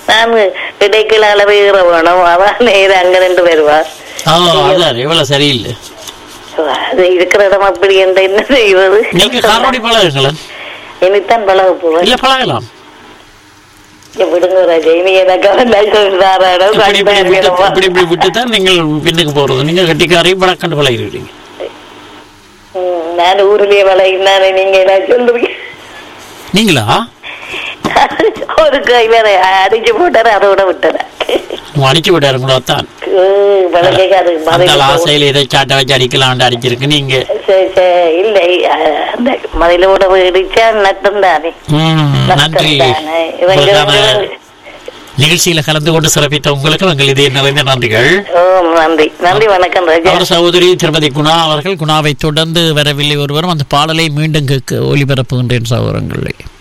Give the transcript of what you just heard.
நான் இடைக்கில அளவுகிற வேணும் அதான் நேரு அங்க ரெண்டு வருவா ஓ அதான் எவ்வளவு சரியில்லை அது இருக்கிற இடம் அப்படி என்ற என்ன செய்வது நீங்க காரோடி பழகுங்களேன் இனித்தான் பழக போவேன் இல்ல பழகலாம் விடுங்க ராஜா இனி எனக்கு லைசன்ஸ் தாராடம் இப்படி இப்படி விட்டு இப்படி இப்படி விட்டு தான் நீங்கள் பின்னுக்கு போறது நீங்க கட்டிக்காரையும் பழக்கண்டு பழகிடுவீங்க நான் ஊர்லயே பழகினானே நீங்க என்ன சொல்றீங்க நீங்களா ஒரு கை வேற அடிச்சு போட்டாரு அதோட விட்டாரு அடிச்சு விட்டாரு கூட தான் பழகைக்காரு அந்த ஆசையில இதை சாட்டை வச்சு அடிக்கலாம்னு அடிச்சிருக்கு நீங்க இல்லை அஹ், அந்த மதிலோட இடிச்சா நட்டம் தானே ம், நன்றி நஷ்டம்தானே. இவங்க உங்களுக்கான நிகழ்ச்சியில கலந்து கொண்டு சிறப்பித்த உங்களுக்கு எங்கள் இதய நிறைந்த நன்றிகள் ஓ நன்றி நன்றி வணக்கம் ராஜா அவர் சகோதரி திருமதி குணா அவர்கள் குணாவை தொடர்ந்து வரவில்லை ஒருவரும் அந்த பாடலை மீண்டும் கேட்க ஒளிபரப்புகின்றேன் சகோதரங்களே